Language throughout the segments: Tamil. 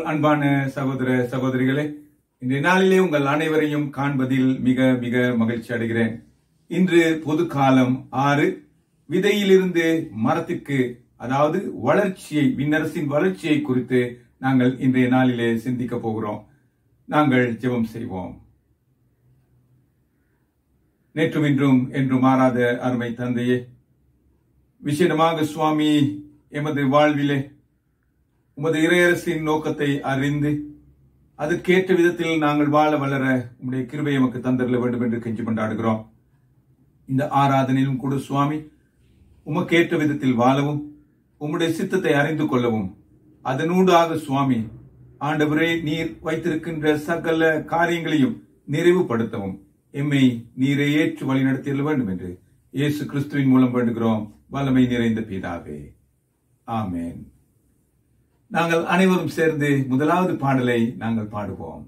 அன்பான சகோதர சகோதரிகளே இன்றைய நாளிலே உங்கள் அனைவரையும் காண்பதில் மிக மிக மகிழ்ச்சி அடைகிறேன் இன்று பொது காலம் ஆறு விதையிலிருந்து மரத்திற்கு அதாவது வளர்ச்சியை விண்ணரசின் வளர்ச்சியை குறித்து நாங்கள் இன்றைய நாளிலே சிந்திக்க போகிறோம் நாங்கள் ஜெபம் செய்வோம் நேற்றும் இன்றும் என்று மாறாத அருமை தந்தையே விசேடமாக சுவாமி எமது வாழ்விலே உமது இறையரசின் நோக்கத்தை அறிந்து அதற்கேற்ற விதத்தில் நாங்கள் வாழ வளர உம்முடைய கிருபை எமக்கு தந்தரல வேண்டும் என்று கெஞ்சி கொண்டாடுகிறோம் இந்த ஆராதனையிலும் கூட சுவாமி உமக்கேற்ற விதத்தில் வாழவும் உம்முடைய சித்தத்தை அறிந்து கொள்ளவும் அதனூடாக சுவாமி ஆண்டவரே நீர் வைத்திருக்கின்ற சகல காரியங்களையும் நிறைவுபடுத்தவும் எம்மை நீரை ஏற்று வழி நடத்திட வேண்டும் என்று இயேசு கிறிஸ்துவின் மூலம் வேண்டுகிறோம் வல்லமை நிறைந்த பிதாவே ஆமென் நாங்கள் அனைவரும் சேர்ந்து முதலாவது பாடலை நாங்கள் பாடுவோம்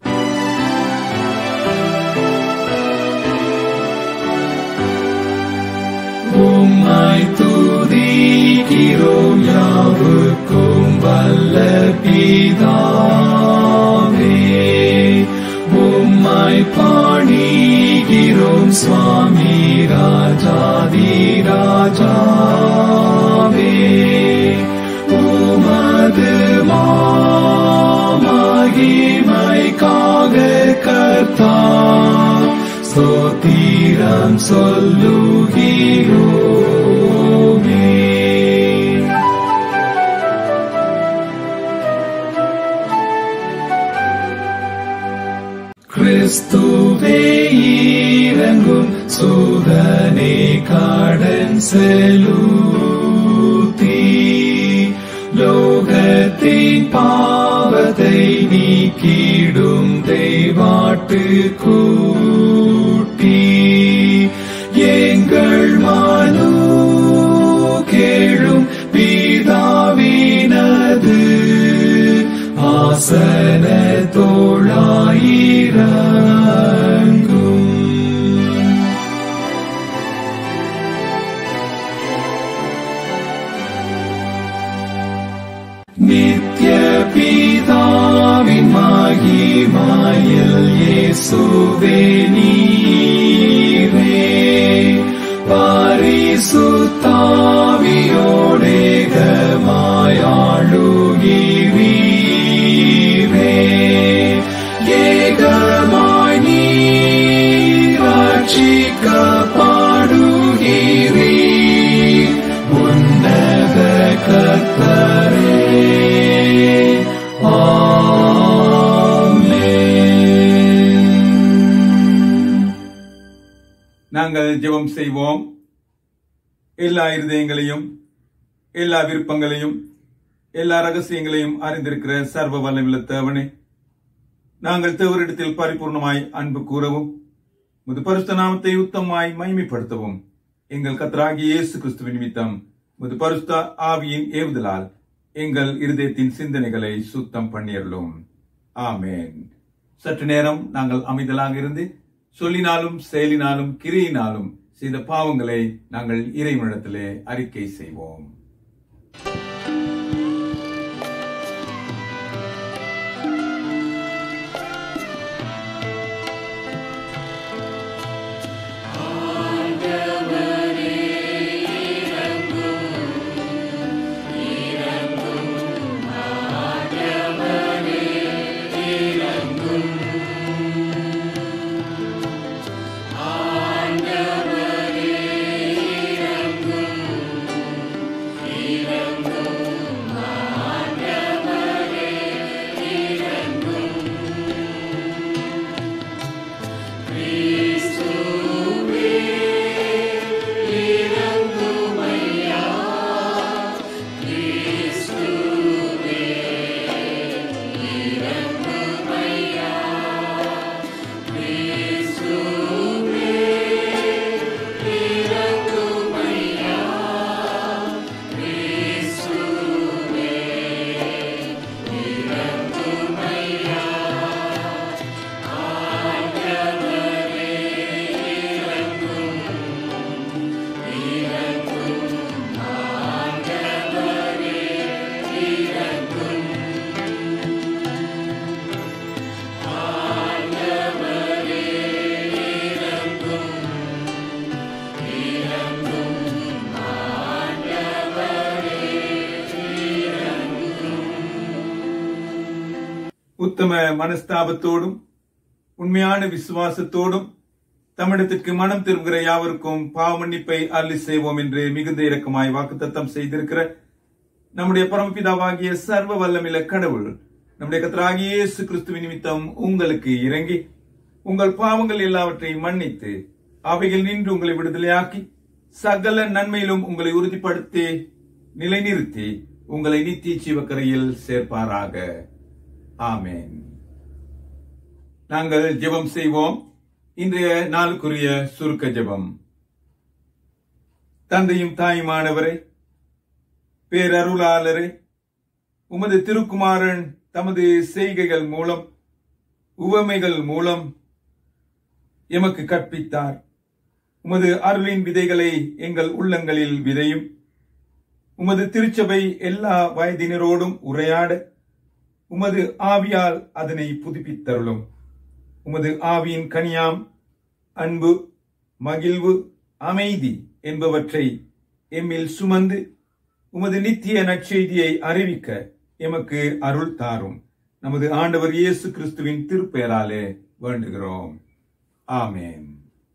உம்மை துதிக்கிறோம் யாவுக்கும் வல்ல பிதாவே உம்மை பாடிகிறோம் சுவாமி ராஜாதி ராஜாவே உமது மாமகிமைக்காக கர்த்தா ஸ்தோத்திரம் சொல்லுகிறோமே கிறிஸ்துவே இறங்கும் சூதனே காடன் செலுத்தி லோகத்தின் பாவத்தை நீக்கிடும் தெய்வாட்டு கூட்டி எங்கள் மனு கேளும் பிதாவினது ஆசன தோழாயிரங்கும் நித்ய பிதாவின் மகிமாயில் இயேசுவே நீரே பரிசுத்தாவியோடேகமாயாளுகிறீரே ஏகமாய் நீர் ரட்சிக்கப்படுகிறீர் உன்னத கர்த்தரே ஆமென் நாங்கள் ஜெபம் செய்வோம் எல்லா இருதயங்களையும் எல்லா விருப்பங்களையும் எல்லா ரகசியங்களையும் அறிந்திருக்கிற சர்வ வல்லமுள்ள தேவனே நாங்கள் தேவரிடத்தில் பரிபூர்ணமாய் அன்பு கூறவும் முது பரிசுத்த நாமத்தை உத்தமாய் மகிமைப்படுத்தவும் எங்கள் கத்தராகிய இயேசு கிறிஸ்துவின் நிமித்தம் முது பரிசுத்த ஆவியின் ஏவுதலால் எங்கள் இருதயத்தின் சிந்தனைகளை சுத்தம் பண்ணியருளும் ஆமென் சற்று நேரம் நாங்கள் அமைதலாக இருந்து சொல்லினாலும் செயலினாலும் கிரியினாலும் செய்த பாவங்களை நாங்கள் இறைவனிடத்திலே அறிக்கை செய்வோம் ஆண்டவரே உத்தம மனஸ்தாபத்தோடும் உண்மையான விசுவாசத்தோடும் தமிழத்திற்கு மனம் திரும்புகிற யாவருக்கும் பாவ மன்னிப்பை அருளி செய்வோம் என்று மிகுந்த இரக்கமாய் வாக்குத்தத்தம் செய்திருக்கிற நம்முடைய பரமபிதாவாகிய சர்வ வல்லமில்ல கடவுள் நம்முடைய கத்தராகிய இயேசு கிறிஸ்துவின் நிமித்தம் உங்களுக்கு இறங்கி உங்கள் பாவங்கள் எல்லாவற்றையும் மன்னித்து அவைகள் நின்று உங்களை விடுதலையாக்கி சகல நன்மையிலும் உங்களை உறுதிப்படுத்தி நிலைநிறுத்தி உங்களை நித்திய ஜீவக்கரையில் சேர்ப்பாராக ஆமென் நாங்கள் ஜெபம் செய்வோம் இன்றைய நாளுக்குரிய சுருக்க ஜெபம் தந்தையும் தாயுமானவரே பேரருளாளரே உமது திருக்குமாரன் தமது செய்கைகள் மூலம் உவமைகள் மூலம் எமக்கு கற்பித்தார் உமது அருளின் விதைகளை எங்கள் உள்ளங்களில் விதையும் உமது திருச்சபை எல்லா வயதினரோடும் உரையாட உமது ஆவியால் அதனை புதுப்பித்தருளும் உமது ஆவியின் கனியாம் அன்பு மகிழ்வு அமைதி என்பவற்றை எம்மில் சுமந்து உமது நித்திய நற்செய்தியை அறிவிக்க எமக்கு அருள் தாரும் நமது ஆண்டவர் இயேசு கிறிஸ்துவின் திருப்பெயராலே வேண்டுகிறோம் ஆமென்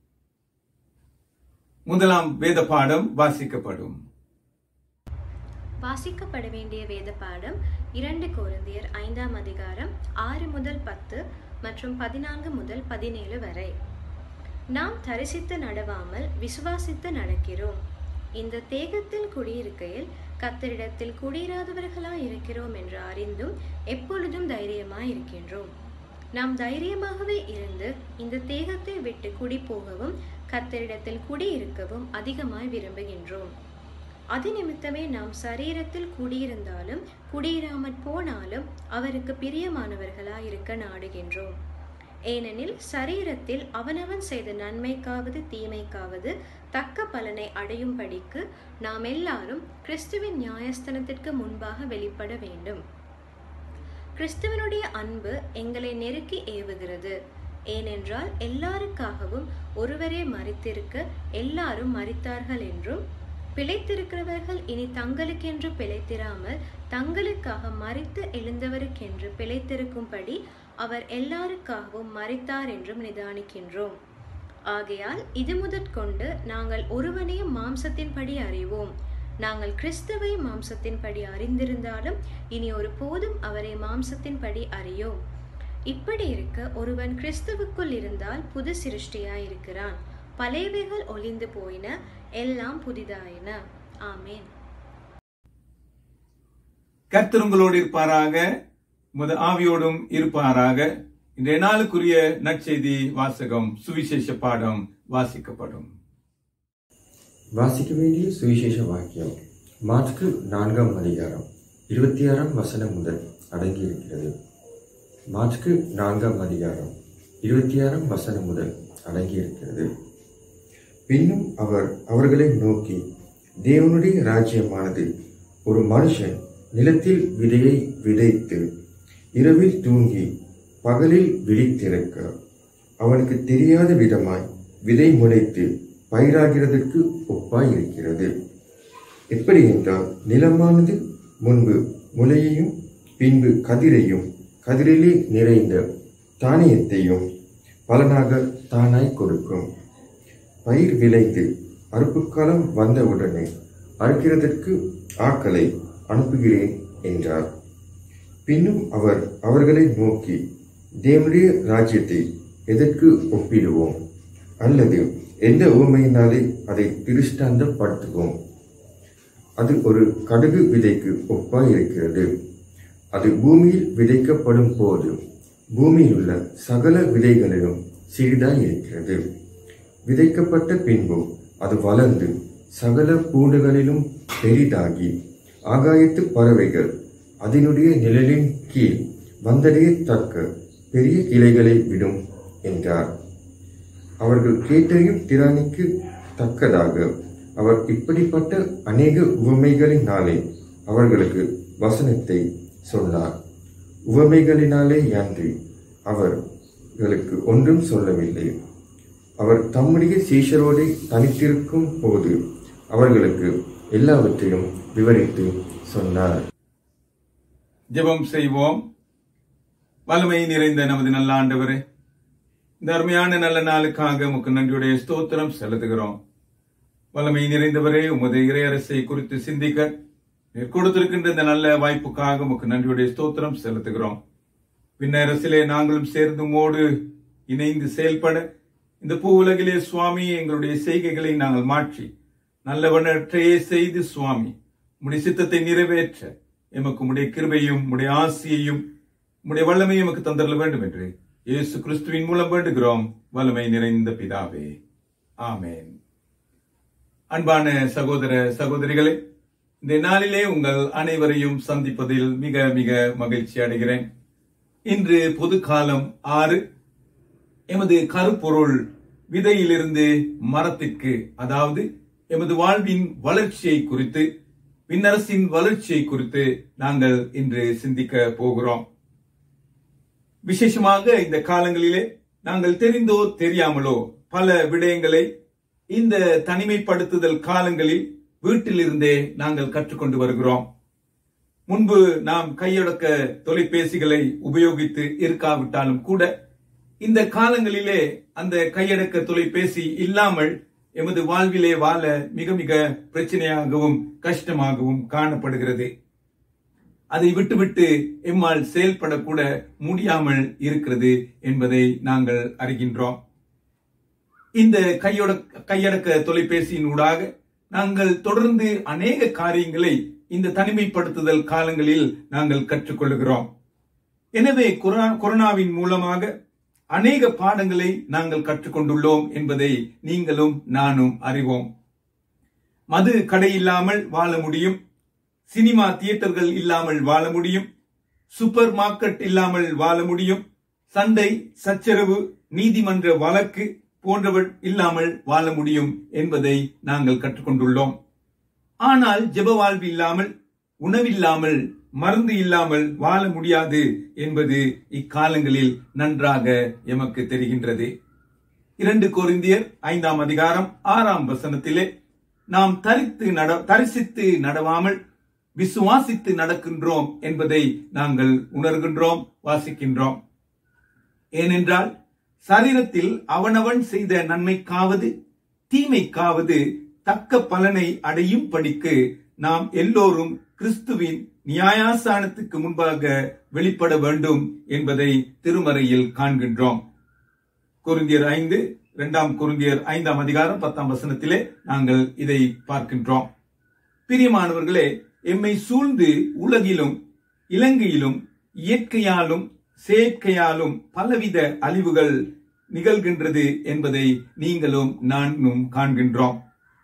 முதலாம் வேத பாடம் வாசிக்கப்படும் வாசிக்கப்பட வேண்டிய வேத பாடம் இரண்டு கொரிந்தியர் ஐந்தாம் அதிகாரம் ஆறு முதல் பத்து மற்றும் பதினான்கு முதல் பதினேழு வரை நாம் தரிசித்து நடவாமல் விசுவாசித்து நடக்கிறோம் இந்த தேகத்தில் குடியிருக்கையில் கத்தரிடத்தில் குடியிராதவர்களாய் இருக்கிறோம் என்று அறிந்தும் எப்பொழுதும் தைரியமாய் இருக்கின்றோம் நாம் தைரியமாகவே இருந்து இந்த தேகத்தை விட்டு குடி போகவும் கத்தரிடத்தில் குடியிருக்கவும் அதிகமாய் விரும்புகின்றோம் அது நிமித்தமே நாம் சரீரத்தில் குடியிருந்தாலும் குடியிராமற் போனாலும் அவருக்கு பிரியமானவர்களாய் இருக்க நாடுகின்றோம் ஏனெனில் சரீரத்தில் அவனவன் செய்த நன்மைக்காவது தீமைக்காவது தக்க பலனை அடையும்படிக்கு நாம் எல்லாரும் கிறிஸ்துவின் நியாயஸ்தனத்திற்கு முன்பாக வெளிப்பட வேண்டும் கிறிஸ்துவனுடைய அன்பு எங்களை நெருக்கி ஏவுகிறது ஏனென்றால் எல்லாருக்காகவும் ஒருவரே மறித்திருக்க எல்லாரும் மறித்தார்கள் என்றும் பிழைத்திருக்கிறவர்கள் இனி தங்களுக்கென்று பிழைத்திராமல் தங்களுக்காக மறித்து எழுந்தவருக்கென்று பிழைத்திருக்கும்படி அவர் எல்லாருக்காகவும் மறித்தார் என்றும் நிதானிக்கின்றோம் ஆகையால் இது முதற்கொண்டு நாங்கள் ஒருவனையும் மாம்சத்தின்படி அறிவோம் நாங்கள் கிறிஸ்துவை மாம்சத்தின்படி அறிந்திருந்தாலும் இனி ஒரு போதும் அவரை மாம்சத்தின்படி அறியோம் இப்படி இருக்க ஒருவன் கிறிஸ்துவுக்குள் இருந்தால் புது சிருஷ்டியாயிருக்கிறான் பழையவைகள் ஒளிந்து போயின எல்லாம் புதிதாயின ஆமேன் கர்த்தர் உங்களோடு இருப்பாராக உமது ஆவியோடும் இருப்பாராக இன்றைய நாளுக்குரிய நற்செய்தி வாசகம் சுவிசேஷ பாடம் வாசிக்கப்படும் வாசிக்க வேண்டிய சுவிசேஷ வாக்கியம் மார்க்கு நான்காம் அதிகாரம் இருபத்தி ஆறாம் வசனம் முதல் அடங்கியிருக்கிறது மார்க்கு நான்காம் அதிகாரம் இருபத்தி ஆறாம் வசனம் முதல் அடங்கியிருக்கிறது பின்னும் அவர் அவர்களை நோக்கி தேவனுடைய ராஜ்யமானது ஒரு மனுஷன் நிலத்தில் விதையை விதைத்து இரவில் தூங்கி பகலில் விழித்திருக்க அவனுக்கு தெரியாத விதமாய் விதை முளைத்து பயிராகிறதற்கு ஒப்பாய் இருக்கிறது எப்படி என்றால் நிலமானது முன்பு முளையையும் பின்பு கதிரையும் கதிரிலே நிறைந்த தானியத்தையும் பலனாக தானாய் கொடுக்கும் பயிர் விளைந்து அறுப்புக்காலம் வந்தவுடனே அறுக்கிறதற்கு ஆக்களை அனுப்புகிறேன் என்றார் பின்னும் அவர் அவர்களை நோக்கி தேவனுடைய ராஜ்யத்தை எதற்கு ஒப்பிடுவோம் அல்லது எந்த உவமையினாலே அதை திருஷ்டாந்தப்படுத்துவோம் அது ஒரு கடுகு விதைக்கு ஒப்பாய் இருக்கிறது அது பூமியில் விதைக்கப்படும் போது பூமியில் உள்ள சகல விதைகளிலும் சிறிதாய் இருக்கிறது விதைக்கப்பட்ட பின்பும் அது வளர்ந்து சகல பூண்டுகளிலும் பெரிதாகி ஆகாயத்து பறவைகள் அதனுடைய நிழலின் கீழ் வந்தடையத்தக்க பெரிய இலைகளை விடும் என்றார் அவர்கள் கேட்டறியும் திறனுக்கு தக்கதாக அவர் இப்படிப்பட்ட அநேக உவமைகளினாலே அவர்களுக்கு வசனத்தை சொன்னார் உவமைகளினாலே அன்றி அவர்களுக்கு ஒன்றும் சொல்லவில்லை அவர் தம்முடைய சீஷரோடு தனித்திருக்கும் போது அவர்களுக்கு எல்லாவற்றையும் விவரித்து சொன்னார் ஜெபம் செய்வோம் வல்லமை நிறைந்த நமது நல்ல ஆண்டவரே இந்த அருமையான நல்ல நாளுக்காக உமக்கு நன்றியுடைய ஸ்தோத்திரம் செலுத்துகிறோம் வல்லமை நிறைந்தவரே உமது இறையரசை குறித்து சிந்திக்க நீர் கொடுத்திருக்கின்ற இந்த நல்ல வாய்ப்புக்காக உமக்கு நன்றியுடைய ஸ்தோத்திரம் செலுத்துகிறோம் விண்ணரசிலே நாங்களும் சேர்ந்து உமோடு இணைந்து செயல்பட இந்த பூ உலகிலே சுவாமி எங்களுடைய செய்கைகளை நாங்கள் மாற்றி நல்லவனற்றையே செய்து சுவாமி உம்முடைய சித்தத்தை நிறைவேற்ற எமக்கு உம்முடைய கிருபையும் உம்முடைய ஆசியையும் உம்முடைய வல்லமையும் எமக்கு தந்தரல வேண்டும் என்று இயேசு கிறிஸ்துவின் மூலம் வேண்டுகிறோம் வல்லமை நிறைந்த பிதாவே ஆமென் அன்பான சகோதர சகோதரிகளே இந்த நாளிலே உங்கள் அனைவரையும் சந்திப்பதில் மிக மிக மகிழ்ச்சி அடைகிறேன் இன்று பொது காலம் ஆறு எமது கருப்பொருள் விதையிலிருந்து மரத்திற்கு அதாவது எமது வாழ்வின் வளர்ச்சியை குறித்து விண்ணரசின் வளர்ச்சியை குறித்து நாங்கள் இன்று சிந்திக்க போகிறோம் விசேஷமாக இந்த காலங்களிலே நாங்கள் தெரிந்தோ தெரியாமலோ பல விடயங்களை இந்த தனிமைப்படுத்துதல் காலங்களில் வீட்டிலிருந்தே நாங்கள் கற்றுக்கொண்டு வருகிறோம் முன்பு நாம் கையடக்க தொலைபேசிகளை உபயோகித்து இருக்காவிட்டாலும் கூட இந்த காலங்களிலே அந்த கையடக்க தொலைபேசி இல்லாமல் எமது வாழ்விலே வாழ மிக மிக பிரச்சனையாகவும் கஷ்டமாகவும் காணப்படுகிறது அதை விட்டுவிட்டு எம்மால் செயல்படக்கூட முடியாமல் இருக்கிறது என்பதை நாங்கள் அறிகின்றோம் இந்த கையோட கையடக்க தொலைபேசியின் ஊடாக நாங்கள் தொடர்ந்து அநேக காரியங்களை இந்த தனிமைப்படுத்துதல் காலங்களில் நாங்கள் கற்றுக்கொள்கிறோம் எனவே கொரோனா- கொரோனாவின் மூலமாக அநேக பாடங்களை நாங்கள் கற்றுக்கொண்டுள்ளோம் என்பதை நீங்களும் நானும் அறிவோம் மது கடை இல்லாமல் வாழ முடியும் சினிமா தியேட்டர்கள் இல்லாமல் வாழ முடியும் சூப்பர் மார்க்கெட் இல்லாமல் வாழ முடியும் சண்டை சச்சரவு நீதிமன்ற வழக்கு போன்றவள் இல்லாமல் வாழ முடியும் என்பதை நாங்கள் கற்றுக்கொண்டுள்ளோம் ஆனால் ஜெப வாழ்வு இல்லாமல் உணவில்லாமல் மருந்து இல்லாமல் வாழ முடியாது என்பது இக்காலங்களில் நன்றாக எமக்கு தெரிகின்றது இரண்டு கொரிந்தியர் ஐந்தாம் அதிகாரம் ஆறாம் வசனத்திலே நாம் தரித்து நட தரிசித்து நடவாமல் விசுவாசித்து நடக்கின்றோம் என்பதை நாங்கள் உணர்கின்றோம் வாசிக்கின்றோம் ஏனென்றால் சரீரத்தில் அவனவன் செய்த நன்மைக்காவது தீமைக்காவது தக்க பலனை அடையும் படிக்கு நாம் எல்லோரும் கிறிஸ்துவின் நியாயாசானத்துக்கு முன்பாக வெளிப்பட வேண்டும் என்பதை திருமறையில் காண்கின்றோம் குருந்தியர் ஐந்து இரண்டாம் குருந்தியர் ஐந்தாம் அதிகாரம் பத்தாம் வசனத்திலே நாங்கள் இதை பார்க்கின்றோம் பிரியமானவர்களே எம்மை சூழ்ந்து உலகிலும் இலங்கையிலும் இயற்கையாலும் செயற்கையாலும் பலவித அழிவுகள் நிகழ்கின்றது என்பதை நீங்களும் நானும் காண்கின்றோம்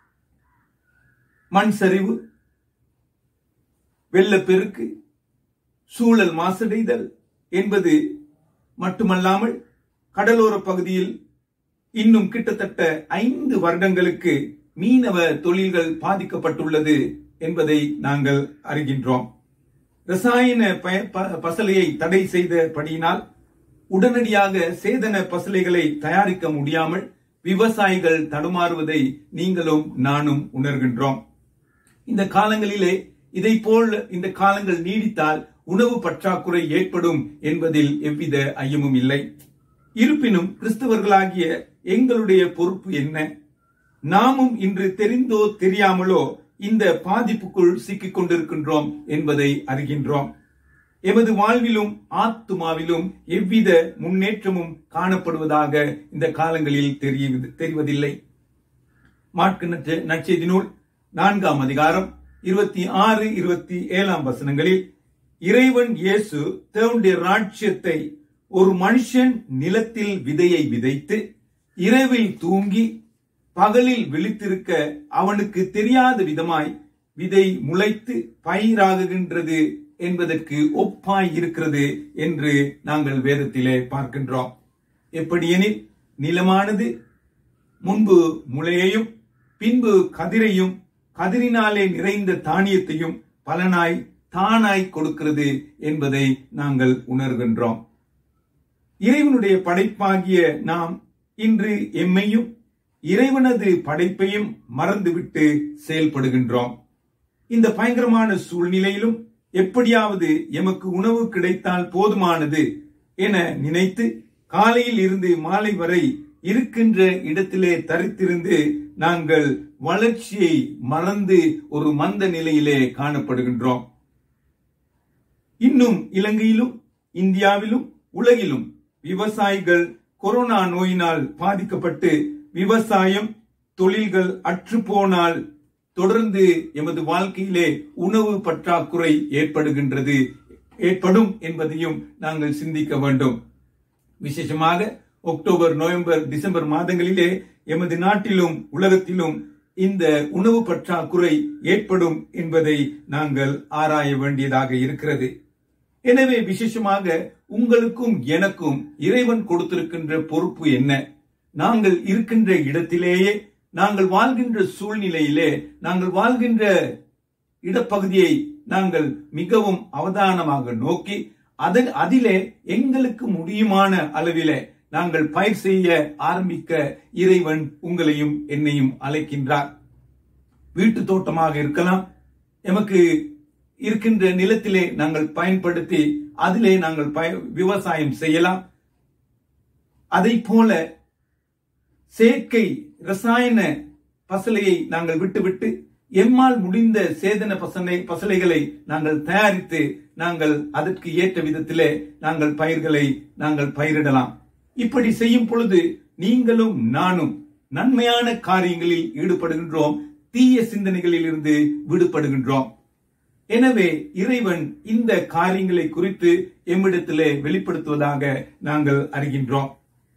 மண் சரிவு வெள்ளப்பெருக்கு சூழல் மாசடைதல் என்பது மட்டுமல்லாமல் கடலோர பகுதியில் இன்னும் கிட்டத்தட்ட ஐந்து வருடங்களுக்கு மீனவ தொழில்கள் பாதிக்கப்பட்டுள்ளது என்பதை நாங்கள் அறிகின்றோம் ரசாயன பய- ப- பசலையை தடை செய்தபடியினால் உடனடியாக சேதன பசலைகளை தயாரிக்க முடியாமல் விவசாயிகள் தடுமாறுவதை நீங்களும் நானும் உணர்கின்றோம் இந்த காலங்களிலே இதை போல் இந்த காலங்கள் நீடித்தால் உணவு பற்றாக்குறை ஏற்படும் என்பதில் எவ்வித ஐயமும் இல்லை இருப்பினும் கிறிஸ்தவர்களாகிய எங்களுடைய பொறுப்பு என்ன நாமும் இன்று தெரிந்தோ தெரியாமலோ இந்த பாதிப்புக்குள் சிக்கிக் கொண்டிருக்கின்றோம் என்பதை அறிகின்றோம் எமது வாழ்விலும் ஆத்துமாவிலும் எவ்வித முன்னேற்றமும் காணப்படுவதாக இந்த காலங்களில் தெரிய- தெரிவதில்லை மார்க்கு நற்செ- நற்செய்தி நூல் நான்காம் அதிகாரம் இருபத்தி ஆறு இருபத்தி ஏழாம் வசனங்களில் இறைவன் இயேசு தேவனுடைய ராஜ்யத்தை ஒரு மனுஷன் நிலத்தில் விதையை விதைத்து இரவில் தூங்கி பகலில் விழித்திருக்க அவனுக்கு தெரியாத விதமாய் விதை முளைத்து பயிராகுகின்றது என்பதற்கு ஒப்பாய் இருக்கிறது என்று நாங்கள் வேதத்திலே பார்க்கின்றோம் எப்படியெனில் நிலமானது முன்பு முளையையும் பின்பு கதிரையும் கதிரினாலே நிறைந்த தானியத்தையும் பலனாய் தானாய் கொடுக்கிறது என்பதை நாங்கள் உணர்கின்றோம் இறைவனுடைய படைப்பாகிய நாம் இன்று எம்மையும் இறைவனது படைப்பையும் மறந்துவிட்டு செயல்படுகின்றோம் இந்த பயங்கரமான சூழ்நிலையிலும் எப்படியாவது எமக்கு உணவு கிடைத்தால் போதுமானது என நினைத்து காலையில் இருந்து மாலை வரை இருக்கின்ற இடத்திலே தரித்திருந்து நாங்கள் வளர்ச்சியை மறந்து ஒரு மந்த நிலையிலே காணப்படுகின்றோம் இன்னும் இலங்கையிலும் இந்தியாவிலும் உலகிலும் விவசாயிகள் கொரோனா நோயினால் பாதிக்கப்பட்டு விவசாயம் தொழில்கள் அற்றுப்போனால் தொடர்ந்து எமது வாழ்க்கையிலே உணவு பற்றாக்குறை ஏற்படுகின்றது ஏற்படும் என்பதையும் நாங்கள் சிந்திக்க வேண்டும் விசேஷமாக அக்டோபர் நவம்பர் டிசம்பர் மாதங்களிலே எமது நாட்டிலும் உலகத்திலும் இந்த உணவு பற்றாக்குறை ஏற்படும் என்பதை நாங்கள் ஆராய வேண்டியதாக இருக்கிறது எனவே விசேஷமாக உங்களுக்கும் எனக்கும் இறைவன் கொடுத்திருக்கின்ற பொறுப்பு என்ன நாங்கள் இருக்கின்ற இடத்திலேயே நாங்கள் வாழ்கின்ற சூழ்நிலையிலே நாங்கள் வாழ்கின்ற இடப்பகுதியை நாங்கள் மிகவும் அவதானமாக நோக்கி அதன் அதிலே எங்களுக்கு முடியுமான அளவிலே நாங்கள் பயிர் செய்ய ஆரம்பிக்க இறைவன் உங்களையும் என்னையும் அழைக்கின்றார் வீட்டு தோட்டமாக இருக்கலாம் எமக்கு இருக்கின்ற நிலத்திலே நாங்கள் பயன்படுத்தி அதிலே நாங்கள் பய- விவசாயம் செய்யலாம் அதை போல செயற்கை ரசாயன பசலையை நாங்கள் விட்டுவிட்டு எம்மால் முடிந்த சேதன பசலை பசலைகளை நாங்கள் தயாரித்து நாங்கள் அதற்கு ஏற்ற விதத்திலே நாங்கள் பயிர்களை நாங்கள் பயிரிடலாம் இப்படி செய்யும் பொழுது நீங்களும் நானும் நன்மையான காரியங்களில் ஈடுபடுகின்றோம் தீய சிந்தனைகளில் இருந்து விடுபடுகின்றோம் எனவே இறைவன் இந்த காரியங்களை குறித்து எம்மிடத்திலே வெளிப்படுத்துவதாக நாங்கள் அறிகின்றோம்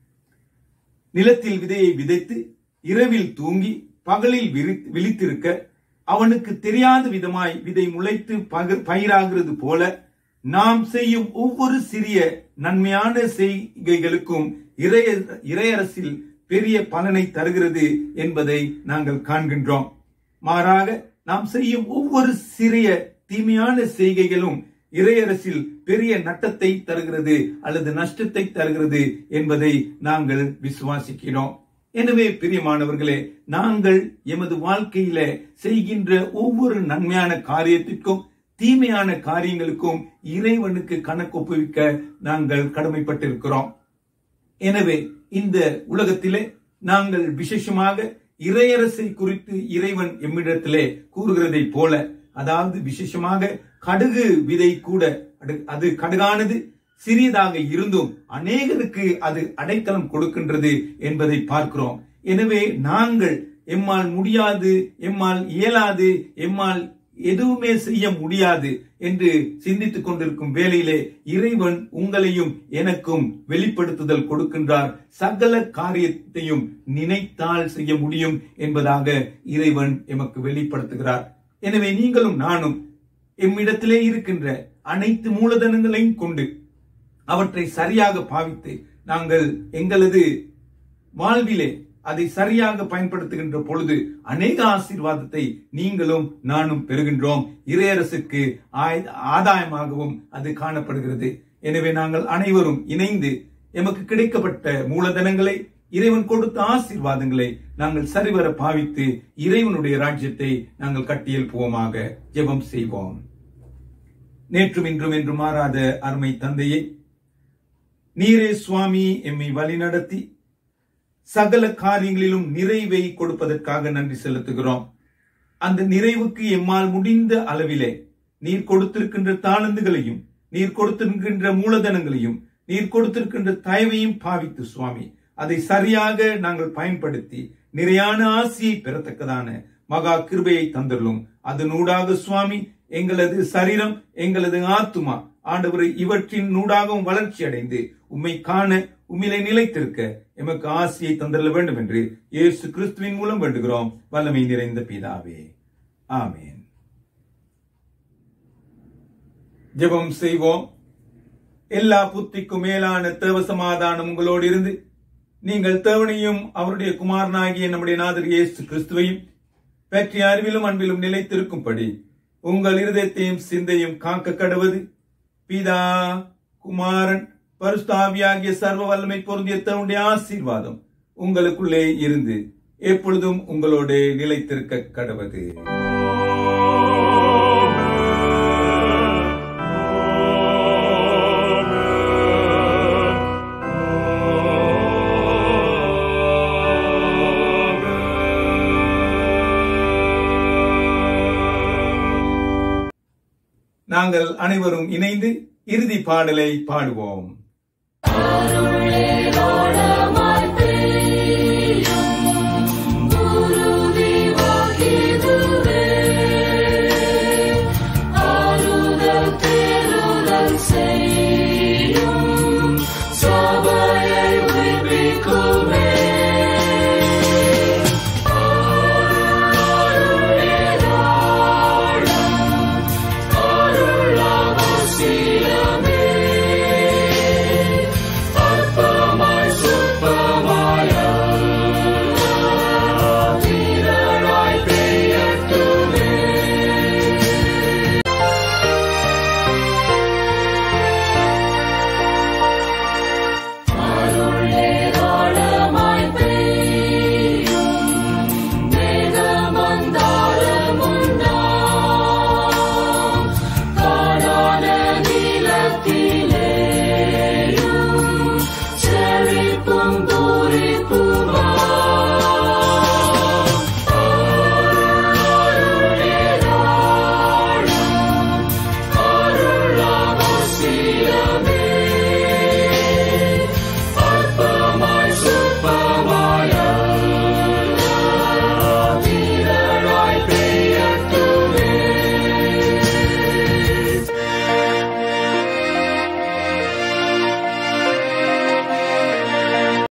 நிலத்தில் விதையை விதைத்து இரவில் தூங்கி பகலில் விரி- விழித்திருக்க அவனுக்கு தெரியாத விதமாய் விதை முளைத்து பகிர்- பயிராகிறது போல நாம் செய்யும் ஒவ்வொரு சிறிய நன்மையான செய்கைகளுக்கும் இறைய இறையரசில் பெரிய பலனை தருகிறது என்பதை நாங்கள் காண்கின்றோம் மாறாக நாம் செய்யும் ஒவ்வொரு சிறிய தீமையான செய்கைகளும் இறையரசில் பெரிய நட்டத்தை தருகிறது அல்லது நஷ்டத்தை தருகிறது என்பதை நாங்கள் விசுவாசிக்கிறோம் எனவே பிரியமானவர்களே நாங்கள் எமது வாழ்க்கையில செய்கின்ற ஒவ்வொரு நன்மையான காரியத்திற்கும் தீமையான காரியங்களுக்கும் இறைவனுக்கு கணக்கொப்புவிக்க நாங்கள் கடமைப்பட்டிருக்கிறோம் எனவே இந்த உலகத்திலே நாங்கள் விசேஷமாக இறையரசை குறித்து இறைவன் எம்மிடத்திலே கூறுகிறதை போல அதாவது விசேஷமாக கடுகு விதை கூட அது- அது கடுகானது சிறியதாக இருந்தும் அநேகருக்கு அது அடைக்கலம் கொடுக்கின்றது என்பதை பார்க்கிறோம் எனவே நாங்கள் எம்மால் முடியாது எம்மால் இயலாது எம்மால் எதுவுமே செய்ய முடியாது என்று சிந்தித்துக் கொண்டிருக்கும் வேளையிலே இறைவன் உங்களையும் எனக்கும் வெளிப்படுத்துதல் கொடுக்கின்றார் சகல காரியத்தையும் நினைத்தால் செய்ய முடியும் என்பதாக இறைவன் எமக்கு வெளிப்படுத்துகிறார் எனவே நீங்களும் நானும் எம்மிடத்திலே இருக்கின்ற அனைத்து மூலதனங்களையும் கொண்டு அவற்றை சரியாக பாவித்து நாங்கள் எங்களது வாழ்விலே அதை சரியாக பயன்படுத்துகின்ற பொழுது அநேக ஆசீர்வாதத்தை நீங்களும் நானும் பெறுகின்றோம் இறையரசுக்கு ஆய்- ஆதாயமாகவும் அது காணப்படுகிறது எனவே நாங்கள் அனைவரும் இணைந்து எமக்கு கிடைக்கப்பட்ட மூலதனங்களை இறைவன் கொடுத்த ஆசீர்வாதங்களை நாங்கள் சரிவர பாவித்து இறைவனுடைய ராஜ்யத்தை நாங்கள் கட்டியெழுப்புவோமாக ஜெபம் செய்வோம் நேற்றும் இன்றும் என்று மாறாத அருமை தந்தையை நீரே சுவாமி எம்மை வழிநடத்தி சகல காரியங்களிலும் நிறைவை கொடுப்பதற்காக நன்றி செலுத்துகிறோம் அந்த நிறைவுக்கு எம்மால் முடிந்த அளவிலே நீர் கொடுத்திருக்கின்ற தாளந்துகளையும் நீர் கொடுத்திருக்கின்ற மூலதனங்களையும் நீர் கொடுத்திருக்கின்ற தயவையும் பாவித்து சுவாமி அதை சரியாக நாங்கள் பயன்படுத்தி நிறையான ஆசியை பெறத்தக்கதான மகா கிருபையை தந்துள்ளோம் அதனூடாக சுவாமி எங்களது சரீரம் எங்களது ஆத்துமா ஆண்டவரை இவற்றின் நூடாகவும் வளர்ச்சி அடைந்து உம்மை காண உம்மிலே நிலைத்திருக்க எமக்கு ஆசியை தந்தள்ள வேண்டும் என்று இயேசு கிறிஸ்துவின் மூலம் வேண்டுகிறோம் வல்லமை நிறைந்த பிதாவே ஆமென் ஜெபம் செய்வோம் எல்லா புத்திக்கும் மேலான தேவ சமாதானம் உங்களோடு இருந்து நீங்கள் தேவனையும் அவருடைய குமாரனாகிய நம்முடைய நாதர் இயேசு கிறிஸ்துவையும் பற்றி அறிவிலும் அன்பிலும் நிலைத்திருக்கும்படி உங்கள் இருதயத்தையும் சிந்தையும் காக்க கடவது பிதா குமாரன் பரிசுத்தாவியாகிய சர்வ வல்லமை பொருந்திய தேவனுடைய ஆசீர்வாதம் உங்களுக்குள்ளே இருந்து எப்பொழுதும் உங்களோடு நிலைத்திருக்க கடவது நாங்கள் அனைவரும் இணைந்து இறுதி பாடலை பாடுவோம் அருளே